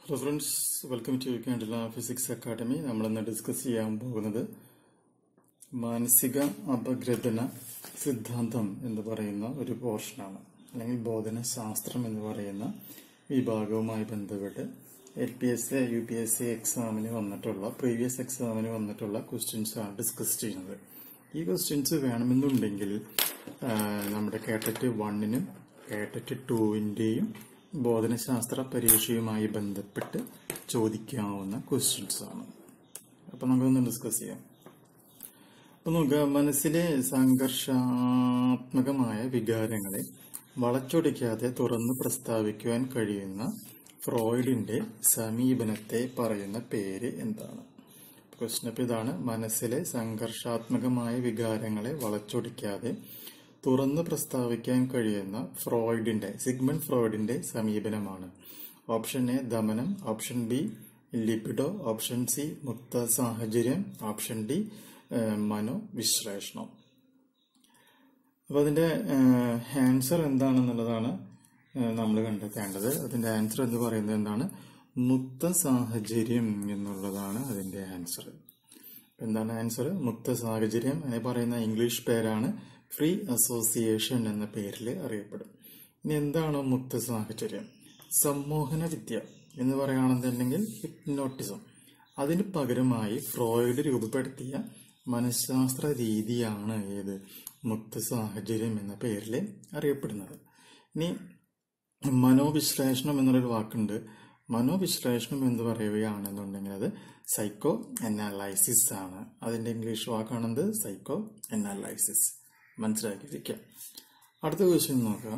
hello friends welcome to Candela physics academy നമ്മളിന്ന് discuss ചെയ്യാൻ പോകുന്നത് മാനസിക അപഗ്രഥന സിദ്ധാന്തം എന്ന് പറയുന്ന ഒരു പോർഷനാണ് അല്ലെങ്കിൽ ബോധന ശാസ്ത്രം എന്ന് പറയുന്ന വിഭാഗവുമായി ബന്ധപ്പെട്ട് L P S A U P S C എക്സാമിന് വന്നിട്ടുള്ള പ്രീവിയസ് എക്സാമിന് വന്നിട്ടുള്ള ക്വസ്റ്റ്യൻസ് ആണ് ഡിസ്കസ് ചെയ്യുന്നത് ഈ ക്വസ്റ്റ്യൻസ് വേണമെന്നുണ്ടെങ്കിൽ ആ, നമ്മുടെ കേട്ടറ്റ് വണ്ണിനും കേട്ടറ്റ് ടൂവിൻ്റെയും ബോധനശാസ്ത്ര പരീക്ഷയുമായി ബന്ധപ്പെട്ട് ചോദിക്കാവുന്ന ക്വസ്റ്റ്യൻസ് ആണ് അപ്പൊ നമുക്കൊന്ന് ഡിസ്കസ് ചെയ്യാം അപ്പൊ നോക്കുക മനസ്സിലെ സംഘർഷാത്മകമായ വികാരങ്ങളെ വളച്ചൊടിക്കാതെ തുറന്ന് പ്രസ്താവിക്കുവാൻ കഴിയുന്ന ഫ്രോയിഡിന്റെ സമീപനത്തെ പറയുന്ന പേര് എന്താണ് ക്വസ്റ്റ്യൻ അപ്പൊ ഇതാണ് മനസ്സിലെ സംഘർഷാത്മകമായ വികാരങ്ങളെ വളച്ചൊടിക്കാതെ തുറന്ന് പ്രസ്താവിക്കാൻ കഴിയുന്ന ഫ്രോയിഡിന്റെ സിഗ്മണ്ട് ഫ്രോയിഡിന്റെ സമീപനമാണ് ഓപ്ഷൻ എ ദമനം option B libido option C മുക്ത സാഹചര്യം ഓപ്ഷൻ ഡി ഏഹ്, മനോവിശ്ലേഷണം അപ്പൊ അതിന്റെ ആൻസർ എന്താണെന്നുള്ളതാണ് നമ്മൾ കണ്ടെത്തേണ്ടത് അതിന്റെ ആൻസർ എന്ന് പറയുന്നത് എന്താണ് മുക്ത സാഹചര്യം എന്നുള്ളതാണ് അതിന്റെ ആൻസർ എന്താണ് ആൻസർ മുക്ത സാഹചര്യം എന്ന് പറയുന്ന ഇംഗ്ലീഷ് പേരാണ് ഫ്രീ അസോസിയേഷൻ എന്ന പേരിൽ അറിയപ്പെടും ഇനി എന്താണ് മുക്ത സാഹചര്യം സമ്മോഹന വിദ്യ എന്ന് പറയുകയാണെന്നുണ്ടെങ്കിൽ ഹിപ്നോട്ടിസം അതിന് പകരമായി ഫ്രോയിഡ് രൂപപ്പെടുത്തിയ മനഃശാസ്ത്ര രീതിയാണ് ഏത് മുക്ത സാഹചര്യം എന്ന പേരിൽ അറിയപ്പെടുന്നത് ഇനി മനോവിശ്ലേഷണം എന്നുള്ളൊരു വാക്കുണ്ട് മനോവിശ്ലേഷണം എന്ന് പറയുകയാണെന്നുണ്ടെങ്കിൽ അത് സൈക്കോ അനാലൈസിസ് ആണ് അതിന്റെ ഇംഗ്ലീഷ് വാക്കാണെന്നത് സൈക്കോ അനാലൈസിസ് മനസ്സിലാക്കി വെക്കാം അടുത്ത ക്വസ്റ്റ്യൻ നോക്കാം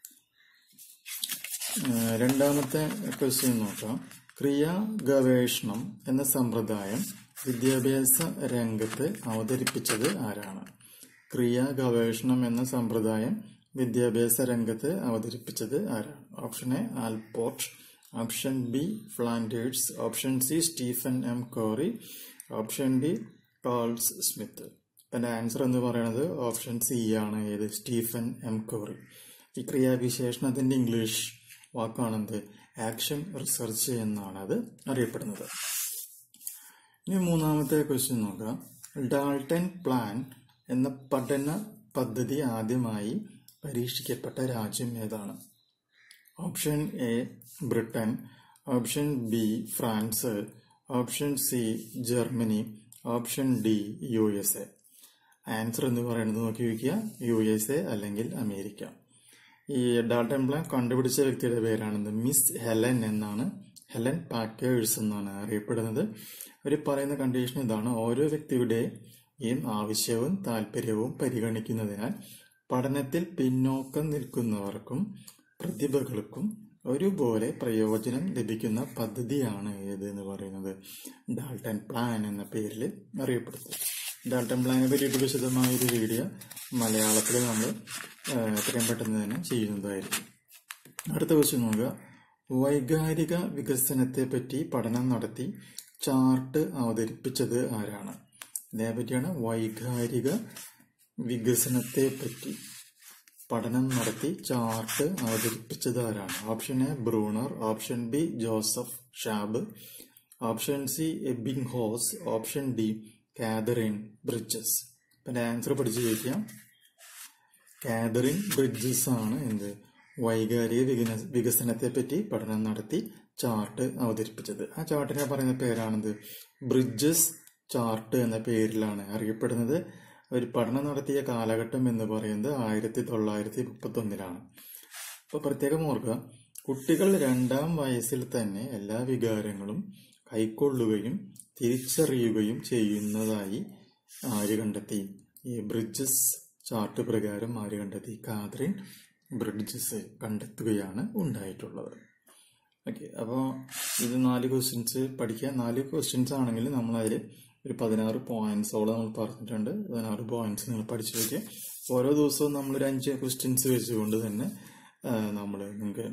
ഏഹ് രണ്ടാമത്തെ ക്വസ്റ്റ്യൻ നോക്കാം ക്രിയാ ഗവേഷണം എന്ന സമ്പ്രദായം വിദ്യാഭ്യാസ രംഗത്ത് അവതരിപ്പിച്ചത് ആരാണ് ക്രിയാ ഗവേഷണം എന്ന സമ്പ്രദായം വിദ്യാഭ്യാസ രംഗത്ത് അവതരിപ്പിച്ചത് ആരാണ് option A Allport option B Flanders option C Stephen M Corey option D Carls Smith അതിന്റെ ആൻസർ എന്ന് പറയുന്നത് ഓപ്ഷൻ സി ആണ് ഏത് സ്റ്റീഫൻ എം കോറി ഈ ക്രിയാവിശേഷണത്തിന്റെ ഇംഗ്ലീഷ് വാക്കാണെന്ത് ആക്ഷൻ റിസർച്ച് എന്നാണ് അത് അറിയപ്പെടുന്നത് ഇനി മൂന്നാമത്തെ ക്വസ്റ്റ്യൻ നോക്കാം ഡാൾട്ടൻ പ്ലാൻ എന്ന പഠന പദ്ധതി ആദ്യമായി പരീക്ഷിക്കപ്പെട്ട രാജ്യം ഏതാണ് option A Britain option B France option C Germany option D U S A answer എന്ന് പറയുന്നത് നോക്കി വയ്ക്കുക യു എസ് എ അല്ലെങ്കിൽ അമേരിക്ക ഈ ഡാൾട്ടൻ പ്ലാൻ കണ്ടുപിടിച്ച വ്യക്തിയുടെ പേരാണെന്ന് മിസ് ഹെലൻ എന്നാണ് ഹെലൻ പാക്കേഴ്സ് എന്നാണ് അറിയപ്പെടുന്നത് അവർ പറയുന്ന കണ്ടീഷൻ ഇതാണ് ഓരോ വ്യക്തിയുടെയും ആവശ്യവും താല്പര്യവും പരിഗണിക്കുന്നതിനാൽ പഠനത്തിൽ പിന്നോക്കം നിൽക്കുന്നവർക്കും പ്രതിഭകൾക്കും ഒരുപോലെ പ്രയോജനം ലഭിക്കുന്ന പദ്ധതിയാണ് ഏത് എന്ന് പറയുന്നത് ഡാൾട്ടൻ പ്ലാൻ എന്ന പേരിൽ അറിയപ്പെടുന്നത് ഡാൾട്ടൻ പ്ലാനെ പറ്റിയിട്ട് വിശദമായ ഒരു വീഡിയോ മലയാളത്തിൽ നമ്മൾ എത്രയും പെട്ടെന്ന് തന്നെ ചെയ്യുന്നതായിരിക്കും അടുത്ത ക്വസ്റ്റ്യൻ നോക്കുക വൈകാരിക വികസനത്തെ പറ്റി പഠനം നടത്തി ചാർട്ട് അവതരിപ്പിച്ചത് ആരാണ് ഇതേപറ്റിയാണ് വൈകാരിക വികസനത്തെ പറ്റി പഠനം നടത്തി ചാർട്ട് അവതരിപ്പിച്ചത് ആരാണ് option A Bruner option B Joseph Schwab option C Ebbinghaus option D Katherine Bridges പിന്നെ ആൻസർ പഠിച്ചു ചോദിക്കാം കാതറിൻ ബ്രിഡ്ജസ് ആണ് എന്ത് വൈകാരിക വികന വികസനത്തെ പറ്റി പഠനം നടത്തി ചാർട്ട് അവതരിപ്പിച്ചത് ആ ചാർട്ടിനെ പറയുന്ന പേരാണെന്ത് ബ്രിഡ്ജസ് ചാർട്ട് എന്ന പേരിലാണ് അറിയപ്പെടുന്നത് ഒരു പഠനം നടത്തിയ കാലഘട്ടം എന്ന് പറയുന്നത് ആയിരത്തി തൊള്ളായിരത്തി മുപ്പത്തി ഒന്നിലാണ് അപ്പൊ പ്രത്യേകം ഓർക്കുക കുട്ടികൾ രണ്ടാം വയസ്സിൽ തന്നെ എല്ലാ വികാരങ്ങളും കൈക്കൊള്ളുകയും തിരിച്ചറിയുകയും ചെയ്യുന്നതായി ആര് കണ്ടെത്തി ഈ ബ്രിഡ്ജസ് ചാർട്ട് പ്രകാരം ആര് കണ്ടെത്തി കാതറിൻ ബ്രിഡ്ജസ് കണ്ടെത്തുകയാണ് ഉണ്ടായിട്ടുള്ളത് ഓക്കെ അപ്പോൾ ഇത് നാല് ക്വസ്റ്റ്യൻസ് പഠിക്കുക നാല് ക്വസ്റ്റ്യൻസ് ആണെങ്കിൽ നമ്മൾ അതിൽ ഒരു പതിനാറ് പോയിന്റ്സോളം നമ്മൾ പറഞ്ഞിട്ടുണ്ട് പതിനാറ് പോയിന്റ്സ് നിങ്ങൾ പഠിച്ചു വയ്ക്കുക ഓരോ ദിവസവും നമ്മളൊരു അഞ്ച് ക്വസ്റ്റ്യൻസ് വെച്ചുകൊണ്ട് തന്നെ നമ്മൾ നിങ്ങൾക്ക്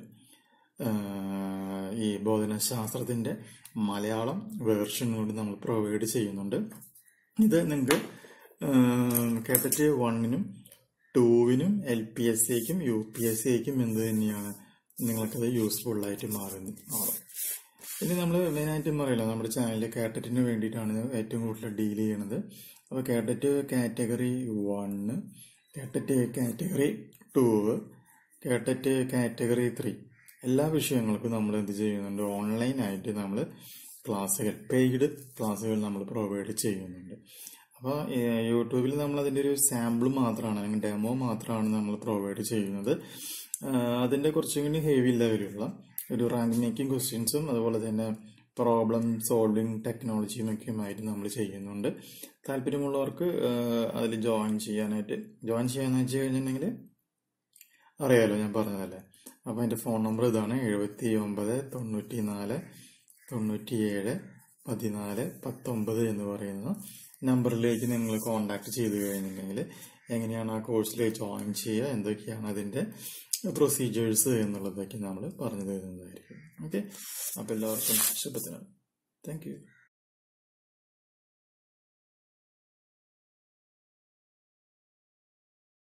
ഈ ബോധനശാസ്ത്രത്തിന്റെ മലയാളം വേർഷൻ കൊണ്ട് നമ്മൾ പ്രൊവൈഡ് ചെയ്യുന്നുണ്ട് ഇത് നിങ്ങൾക്ക് കാറ്ററ്റ് വണ്ണിനും ടൂവിനും എൽ പി എസ് സിക്കും യു പി എസ് സിക്കും എന്ത് തന്നെയാണ് നിങ്ങൾക്കത് യൂസ്ഫുൾ ആയിട്ട് മാറുന്നു മാറും ഇനി നമ്മൾ മെയിനായിട്ടും പറയില്ല നമ്മുടെ ചാനലിൽ കാറ്ററ്റിന് വേണ്ടിയിട്ടാണ് ഏറ്റവും കൂടുതൽ ഡീൽ ചെയ്യണത് അപ്പോൾ KTET category one KTET category two KTET category three എല്ലാ വിഷയങ്ങൾക്കും നമ്മൾ എന്ത് ചെയ്യുന്നുണ്ട് ഓൺലൈനായിട്ട് നമ്മൾ ക്ലാസ്സുകൾ പെയ്ഡ് ക്ലാസ്സുകൾ നമ്മൾ പ്രൊവൈഡ് ചെയ്യുന്നുണ്ട് അപ്പോൾ യൂട്യൂബിൽ നമ്മൾ അതിൻ്റെ ഒരു സാമ്പിൾ മാത്രമാണ് അല്ലെങ്കിൽ ഡെമോ മാത്രമാണ് നമ്മൾ പ്രൊവൈഡ് ചെയ്യുന്നത് അതിൻ്റെ കുറച്ചും കൂടി ഹെവി ലെവലുള്ള ഒരു റാങ്ക് മേക്കിംഗ് ക്വസ്റ്റ്യൻസും അതുപോലെ തന്നെ പ്രോബ്ലം സോൾവിങ് ടെക്നോളജിയും ഒക്കെയുമായിട്ട് നമ്മൾ ചെയ്യുന്നുണ്ട് താല്പര്യമുള്ളവർക്ക് അതിൽ ജോയിൻ ചെയ്യാനായിട്ട് ജോയിൻ ചെയ്യാന്ന് വെച്ച് കഴിഞ്ഞിട്ടുണ്ടെങ്കിൽ അറിയാലോ ഞാൻ പറഞ്ഞതല്ലേ അപ്പോൾ എൻ്റെ ഫോൺ നമ്പർ ഇതാണ് എഴുപത്തി ഒമ്പത് തൊണ്ണൂറ്റി നാല് തൊണ്ണൂറ്റിയേഴ് പതിനാല് പത്തൊമ്പത് എന്ന് പറയുന്ന നമ്പറിലേക്ക് നിങ്ങൾ കോൺടാക്ട് ചെയ്ത് കഴിഞ്ഞിട്ടുണ്ടെങ്കിൽ എങ്ങനെയാണ് ആ കോഴ്സിൽ ജോയിൻ ചെയ്യുക എന്തൊക്കെയാണ് അതിൻ്റെ പ്രൊസീജിയേഴ്സ് എന്നുള്ളതൊക്കെ നമ്മൾ പറഞ്ഞു തരുന്നതായിരിക്കും ഓക്കെ അപ്പോൾ എല്ലാവർക്കും ശുഭത്തിനാണ് താങ്ക് യു